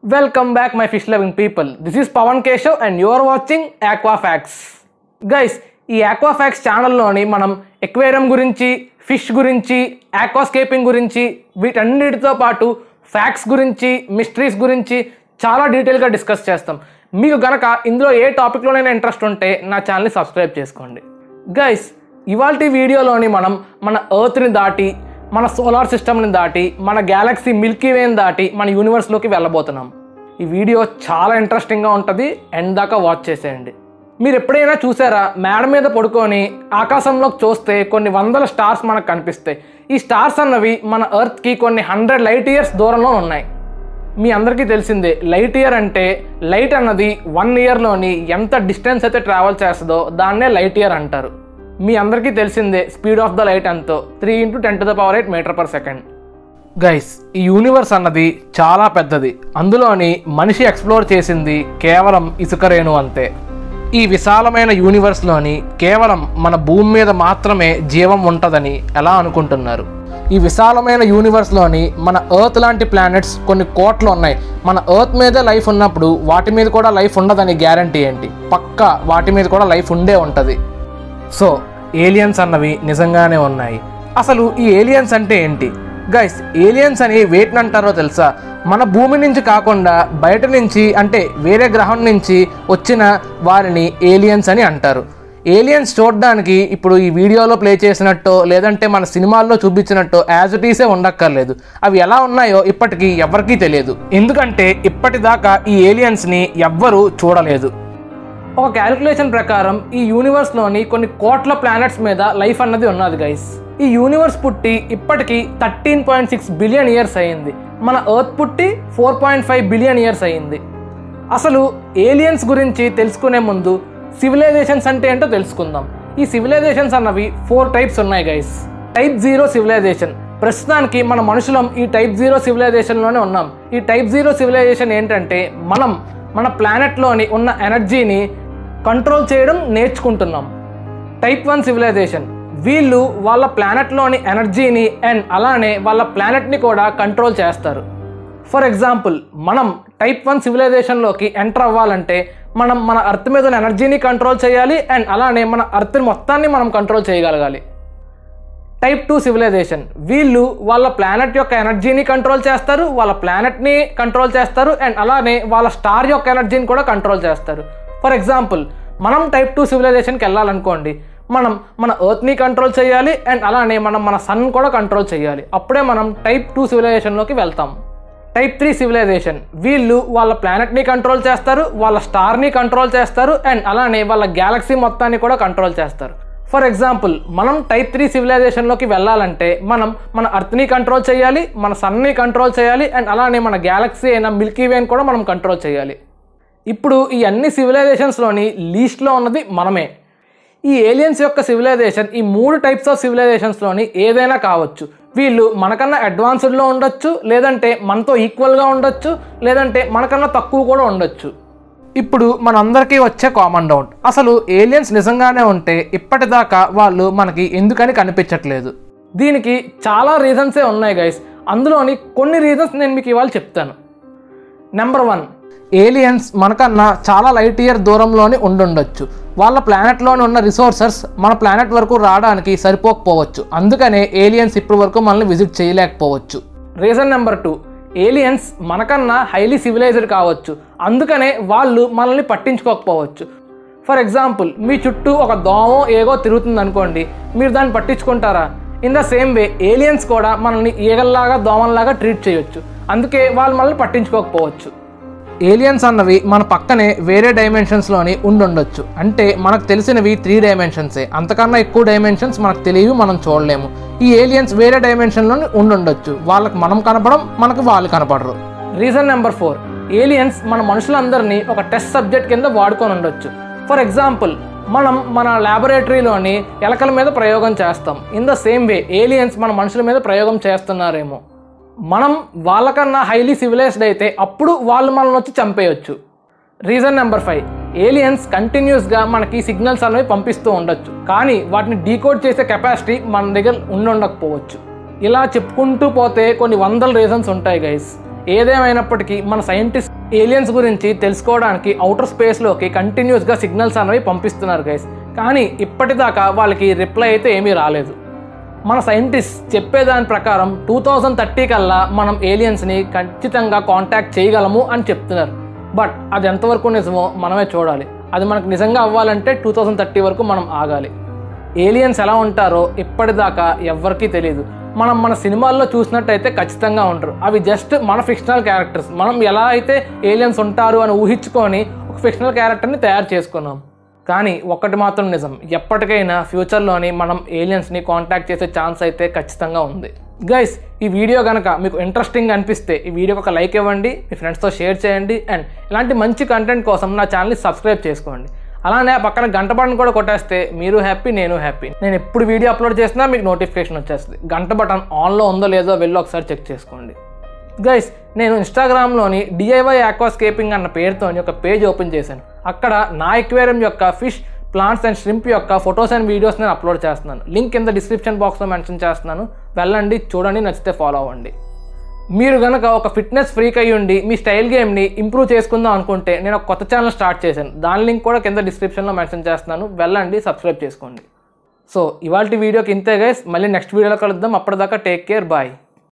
welcome back my fish loving people this is Pavan Keshav and you are watching Aquafox guys ఈ Aquafox ఛానల్లోని మనం aquarium గురించి fish గురించి aquascaping గురించి వీటన్నిటితో పాటు ఫ్యాక్ట్స్ గురించి మిస్టరీస్ గురించి చాలా డీటెయిల్గా డిస్కస్ చేస్తాం మీకు గనక ఇందులో ఏ టాపిక్లోనైనా ఇంట్రెస్ట్ ఉంటే నా ఛానల్ని సబ్స్క్రైబ్ చేసుకోండి గైస్ ఇవాళ వీడియోలోని మనం మన ఎర్త్ని దాటి మన సోలార్ సిస్టమ్ని దాటి మన గ్యాలక్సీ మిల్కీ వేని దాటి మన యూనివర్స్లోకి వెళ్ళబోతున్నాం ఈ వీడియో చాలా ఇంట్రెస్టింగ్గా ఉంటుంది ఎండ్ దాకా వాచ్ చేసేయండి మీరు ఎప్పుడైనా చూసారా మేడ మీద పడుకొని ఆకాశంలోకి చూస్తే కొన్ని వందల స్టార్స్ మనకు కనిపిస్తాయి ఈ స్టార్స్ అన్నవి మన ఎర్త్కి కొన్ని హండ్రెడ్ లైట్ ఇయర్స్ దూరంలో ఉన్నాయి మీ అందరికీ తెలిసిందే లైట్ ఇయర్ అంటే లైట్ అన్నది వన్ ఇయర్లోని ఎంత డిస్టెన్స్ అయితే ట్రావెల్ చేస్తుందో దాన్నే లైట్ ఇయర్ అంటారు మీ అందరికీ తెలిసిందే స్పీడ్ ఆఫ్ ద లైట్ ఎంతో three into ten to the power eight meter per second guys ఈ యూనివర్స్ అన్నది చాలా పెద్దది అందులోని మనిషి ఎక్స్ప్లోర్ చేసింది కేవలం ఇసుక రేణు అంతే ఈ విశాలమైన యూనివర్స్లోని కేవలం మన భూమి మీద మాత్రమే జీవం ఉంటుందని ఎలా అనుకుంటున్నారు ఈ విశాలమైన యూనివర్స్లోని మన ఎర్త్ లాంటి ప్లానెట్స్ కొన్ని కోట్లు ఉన్నాయి మన ఎర్త్ మీదే లైఫ్ ఉన్నప్పుడు వాటి మీద కూడా లైఫ్ ఉండదని గ్యారంటీ ఏంటి పక్కా వాటి మీద కూడా లైఫ్ ఉండే ఉంటుంది సో ఏలియన్స్ అన్నవి నిజంగానే ఉన్నాయి అసలు ఈ ఏలియన్స్ అంటే ఏంటి గైస్ ఏలియన్స్ అని వేటిని అంటారో తెలుసా మన భూమి నుంచి కాకుండా బయట నుంచి అంటే వేరే గ్రహం నుంచి వచ్చిన వారిని ఏలియన్స్ అని అంటారు ఏలియన్స్ చూడడానికి ఇప్పుడు ఈ వీడియోలో ప్లే చేసినట్టు లేదంటే మన సినిమాల్లో చూపించినట్టు యాజ్ ఇట్ ఈసే ఉండక్కర్లేదు అవి ఎలా ఉన్నాయో ఇప్పటికీ ఎవరికీ తెలియదు ఎందుకంటే ఇప్పటిదాకా ఈ ఏలియన్స్ని ఎవ్వరూ చూడలేదు ఒక క్యాలిక్యులేషన్ ప్రకారం ఈ యూనివర్స్లోని కొన్ని కోట్ల ప్లానెట్స్ మీద లైఫ్ అన్నది ఉన్నది గైస్ ఈ యూనివర్స్ పుట్టి ఇప్పటికి thirteen point six billion years అయ్యింది మన ఎర్త్ పుట్టి four point five billion years అయ్యింది అసలు ఏలియన్స్ గురించి తెలుసుకునే ముందు సివిలైజేషన్స్ అంటే ఏంటో తెలుసుకుందాం ఈ సివిలైజేషన్స్ అన్నవి ఫోర్ టైప్స్ ఉన్నాయి గైస్ టైప్ జీరో సివిలైజేషన్ ప్రస్తుతానికి మన మనుషులం ఈ టైప్ జీరో సివిలైజేషన్లోనే ఉన్నాం ఈ టైప్ జీరో సివిలైజేషన్ ఏంటంటే మనం మన ప్లానెట్లోని ఉన్న ఎనర్జీని కంట్రోల్ చేయడం నేర్చుకుంటున్నాం టైప్ వన్ సివిలైజేషన్ వీళ్ళు వాళ్ళ ప్లానెట్లోని ఎనర్జీని అండ్ అలానే వాళ్ళ ప్లానెట్ని కూడా కంట్రోల్ చేస్తారు ఫర్ ఎగ్జాంపుల్ మనం టైప్ వన్ సివిలైజేషన్లోకి ఎంటర్ అవ్వాలంటే మనం మన అర్త్ మీద ఉన్న ఎనర్జీని కంట్రోల్ చేయాలి అండ్ అలానే మన అర్త్ మొత్తాన్ని మనం కంట్రోల్ చేయగలగాలి టైప్ టూ సివిలైజేషన్ వీళ్ళు వాళ్ళ ప్లానెట్ యొక్క ఎనర్జీని కంట్రోల్ చేస్తారు వాళ్ళ ప్లానెట్ని కంట్రోల్ చేస్తారు అండ్ అలానే వాళ్ళ స్టార్ యొక్క ఎనర్జీని కూడా కంట్రోల్ చేస్తారు ఫర్ ఎగ్జాంపుల్ మనం టైప్ టూ సివిలైజేషన్కి వెళ్ళాలనుకోండి మనం మన ఎర్త్ని కంట్రోల్ చేయాలి అండ్ అలానే మనం మన సన్ కూడా కంట్రోల్ చేయాలి అప్పుడే మనం టైప్ టూ సివిలైజేషన్లోకి వెళ్తాం టైప్ త్రీ సివిలైజేషన్ వీళ్ళు వాళ్ళ ప్లానెట్ని కంట్రోల్ చేస్తారు వాళ్ళ స్టార్ని కంట్రోల్ చేస్తారు అండ్ అలానే వాళ్ళ గ్యాలక్సీ మొత్తాన్ని కూడా కంట్రోల్ చేస్తారు ఫర్ ఎగ్జాంపుల్ మనం టైప్ త్రీ సివిలైజేషన్లోకి వెళ్ళాలంటే మనం మన అర్త్ని కంట్రోల్ చేయాలి మన సన్ని కంట్రోల్ చేయాలి అండ్ అలానే మన గ్యాలక్సీ అయిన మిల్కీ వేని కూడా మనం కంట్రోల్ చేయాలి ఇప్పుడు ఈ అన్ని సివిలైజేషన్స్లోని లీస్ట్లో ఉన్నది మనమే ఈ ఏలియన్స్ యొక్క సివిలైజేషన్ ఈ మూడు టైప్స్ ఆఫ్ సివిలైజేషన్స్లోని ఏదైనా కావచ్చు వీళ్ళు మనకన్నా అడ్వాన్స్డ్లో ఉండొచ్చు లేదంటే మనతో ఈక్వల్గా ఉండొచ్చు లేదంటే మనకన్నా తక్కువ కూడా ఉండొచ్చు ఇప్పుడు మనందరికీ వచ్చే కామన్ డౌట్ అసలు ఏలియన్స్ నిజంగానే ఉంటే ఇప్పటిదాకా వాళ్ళు మనకి ఎందుకని కనిపించట్లేదు దీనికి చాలా రీజన్సే ఉన్నాయి గైస్ అందులోని కొన్ని రీజన్స్ నేను మీకు ఇవాళ చెప్తాను నెంబర్ వన్ ఏలియన్స్ మనకన్నా చాలా లైట్ ఇయర్ దూరంలోని ఉండుండొచ్చు వాళ్ళ ప్లానెట్లోని ఉన్న రిసోర్సెస్ మన ప్లానెట్ వరకు రావడానికి సరిపోకపోవచ్చు అందుకనే ఏలియన్స్ ఇప్పటి వరకు మనల్ని విజిట్ చేయలేకపోవచ్చు రీజన్ నెంబర్ టూ ఏలియన్స్ మనకన్నా హైలీ సివిలైజ్డ్ కావచ్చు అందుకనే వాళ్ళు మనల్ని పట్టించుకోకపోవచ్చు ఫర్ ఎగ్జాంపుల్ మీ చుట్టూ ఒక దోమో ఏగో తిరుగుతుంది అనుకోండి మీరు దాన్ని పట్టించుకుంటారా in the same way aliens కూడా మనల్ని ఈగల్లాగా దోమల్లాగా ట్రీట్ చేయొచ్చు అందుకే వాళ్ళు మనల్ని పట్టించుకోకపోవచ్చు ఏలియన్స్ అన్నవి మన పక్కనే వేరే డైమెన్షన్స్లోని ఉండుండొచ్చు అంటే మనకు తెలిసినవి త్రీ డైమెన్షన్సే అంతకన్నా ఎక్కువ డైమెన్షన్స్ మనకు తెలియవు మనం చూడలేము ఈ ఏలియన్స్ వేరే డైమెన్షన్లోని ఉండుండొచ్చు వాళ్ళకి మనం కనపడం మనకు వాళ్ళు కనపడరు రీజన్ నెంబర్ ఫోర్ ఏలియన్స్ మన మనుషులందరినీ ఒక టెస్ట్ సబ్జెక్ట్ కింద వాడుకొని ఉండొచ్చు ఫర్ ఎగ్జాంపుల్ మనం మన ల్యాబొరేటరీలోని ఎలకల మీద ప్రయోగం చేస్తాం in the same way aliens మన మనుషుల మీద ప్రయోగం చేస్తున్నారేమో మనం వాళ్ళకన్నా హైలీ సివిలైజ్డ్ అయితే అప్పుడు వాళ్ళు మనల్ని వచ్చి చంపేయచ్చు రీజన్ నెంబర్ ఫైవ్ ఏలియన్స్ కంటిన్యూస్గా మనకి సిగ్నల్స్ అనేవి పంపిస్తూ ఉండొచ్చు కానీ వాటిని డీకోడ్ చేసే కెపాసిటీ మన దగ్గర ఉండుండకపోవచ్చు ఇలా చెప్పుకుంటూ పోతే కొన్ని వందల రీజన్స్ ఉంటాయి గైస్ ఏదేమైనప్పటికీ మన సైంటిస్ట్ ఏలియన్స్ గురించి తెలుసుకోవడానికి అవుటర్ స్పేస్లోకి కంటిన్యూస్గా సిగ్నల్స్ అనేవి పంపిస్తున్నారు గైస్ కానీ ఇప్పటిదాకా వాళ్ళకి రిప్లై అయితే ఏమీ రాలేదు మన సైంటిస్ట్ చెప్పేదాని ప్రకారం టూ థౌజండ్ థర్టీ కల్లా మనం ఏలియన్స్ని ఖచ్చితంగా కాంటాక్ట్ చేయగలము అని చెప్తున్నారు బట్ అది ఎంతవరకు నిజమో మనమే చూడాలి అది మనకు నిజంగా అవ్వాలంటే టూ థౌజండ్ థర్టీ వరకు మనం ఆగాలి ఏలియన్స్ ఎలా ఉంటారో ఇప్పటిదాకా ఎవ్వరికీ తెలియదు మనం మన సినిమాల్లో చూసినట్టయితే ఖచ్చితంగా ఉంటారు అవి జస్ట్ మన ఫిక్షనల్ క్యారెక్టర్స్ మనం ఎలా అయితే ఏలియన్స్ ఉంటారు అని ఊహించుకొని ఒక ఫిక్షనల్ క్యారెక్టర్ని తయారు చేసుకున్నాం కానీ ఒక్కటి మాత్రం నిజం ఎప్పటికైనా ఫ్యూచర్లోని మనం ఏలియన్స్ని కాంటాక్ట్ చేసే ఛాన్స్ అయితే ఖచ్చితంగా ఉంది గైస్ ఈ వీడియో కనుక మీకు ఇంట్రెస్టింగ్ అనిపిస్తే ఈ వీడియోకి ఒక లైక్ ఇవ్వండి మీ ఫ్రెండ్స్తో షేర్ చేయండి అండ్ ఇలాంటి మంచి కంటెంట్ కోసం నా ఛానల్ని సబ్స్క్రైబ్ చేసుకోండి అలానే ఆ పక్కన గంట బటన్ కూడా కొట్టేస్తే మీరు హ్యాపీ నేను హ్యాపీ నేను ఎప్పుడు వీడియో అప్లోడ్ చేసినా మీకు నోటిఫికేషన్ వచ్చేస్తుంది గంట బటన్ ఆన్లో ఉందో లేదో వెళ్ళి ఒకసారి చెక్ చేసుకోండి గైస్ నేను ఇన్స్టాగ్రామ్లోని డిఐవై ఆక్వాస్కేపింగ్ అన్న పేరుతో ఒక పేజ్ ఓపెన్ చేశాను అక్కడ నా ఎక్వేరియం యొక్క ఫిష్ ప్లాంట్స్ అండ్ ష్రింప్ యొక్క ఫొటోస్ అండ్ వీడియోస్ నేను అప్లోడ్ చేస్తున్నాను లింక్ కింద డిస్క్రిప్షన్ బాక్స్లో మెన్షన్ చేస్తున్నాను వెళ్ళండి చూడండి నచ్చితే ఫాలో అవ్వండి మీరు కనుక ఒక ఫిట్నెస్ ఫ్రీక్ అయ్యి ఉండి మీ స్టైల్ గేమ్ని ఇంప్రూవ్ చేసుకుందాం అనుకుంటే నేను ఒక కొత్త ఛానల్ స్టార్ట్ చేశాను దాని లింక్ కూడా కింద డిస్క్రిప్షన్లో మెన్షన్ చేస్తున్నాను వెళ్ళండి సబ్స్క్రైబ్ చేసుకోండి సో ఇవాళ వీడియోకి ఇంతే గైస్ మళ్ళీ నెక్స్ట్ వీడియోలో కలుద్దాం అప్పటిదాకా టేక్ కేర్ బాయ్